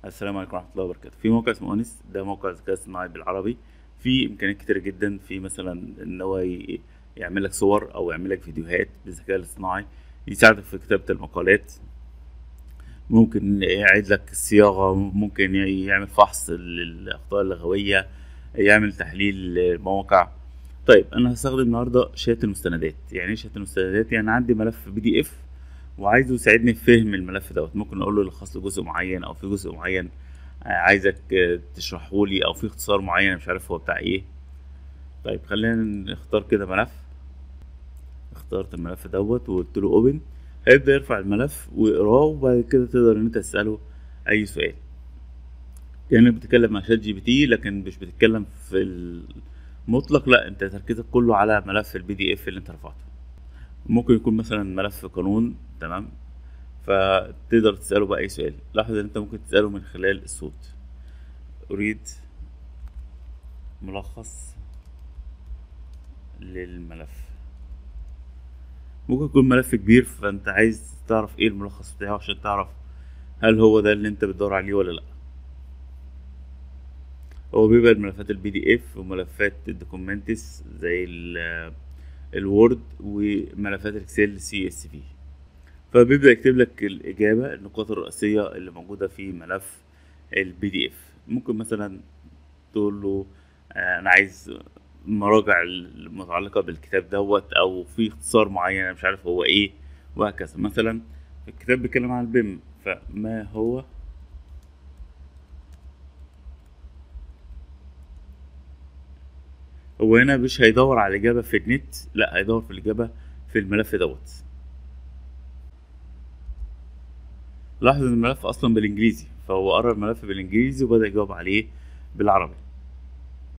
السلام عليكم ورحمة الله وبركاته في موقع اسمه أونس ده موقع ذكاء اصطناعي بالعربي في إمكانيات كتيرة جدا في مثلا إن هو ي- يعمل لك صور أو يعمل لك فيديوهات بالذكاء الاصطناعي يساعدك في كتابة المقالات ممكن يعيد لك الصياغة ممكن ي- يعمل فحص للأخطاء اللغوية يعمل تحليل مواقع طيب أنا هستخدم النهاردة شات المستندات يعني إيه شات المستندات يعني عندي ملف بي دي إف وعايزه يساعدني في فهم الملف دوت ممكن اقول له يلخص لي جزء معين او في جزء معين آه، عايزك آه، تشرحه لي او في اختصار معين أنا مش عارف هو بتاع ايه طيب خلينا نختار كده ملف اخترت الملف دوت وقلت له اوبن هيبدا يرفع الملف ويقراه وبعد كده تقدر ان انت تساله اي سؤال كانك بتتكلم مع شات جي بي تي لكن مش بتتكلم في المطلق لا انت تركيزك كله على ملف البي دي اف اللي انت رفعته ممكن يكون مثلا ملف قانون تمام فتقدر تسأله بقى أي سؤال لاحظ إن أنت ممكن تسأله من خلال الصوت أريد ملخص للملف ممكن يكون ملف كبير فأنت عايز تعرف إيه الملخص بتاعه عشان تعرف هل هو ده اللي أنت بتدور عليه ولا لأ هو بيبقى الملفات البي دي اف وملفات الدوكيومنتس زي ال- الوورد وملفات الاكسل سي اس في فبيبدأ يكتب لك الإجابة النقاط الرئيسية اللي موجودة في ملف البي دي اف ممكن مثلا تقول له آه، أنا عايز مراجع المتعلقة بالكتاب دوت أو في اختصار معين أنا مش عارف هو إيه وهكذا مثلا الكتاب بيتكلم عن البيم فما هو هو هنا مش هيدور على الإجابة في النت لا هيدور في الإجابة في الملف دوت لاحظ ان الملف اصلا بالانجليزي فهو قرا الملف بالانجليزي وبدا يجاوب عليه بالعربي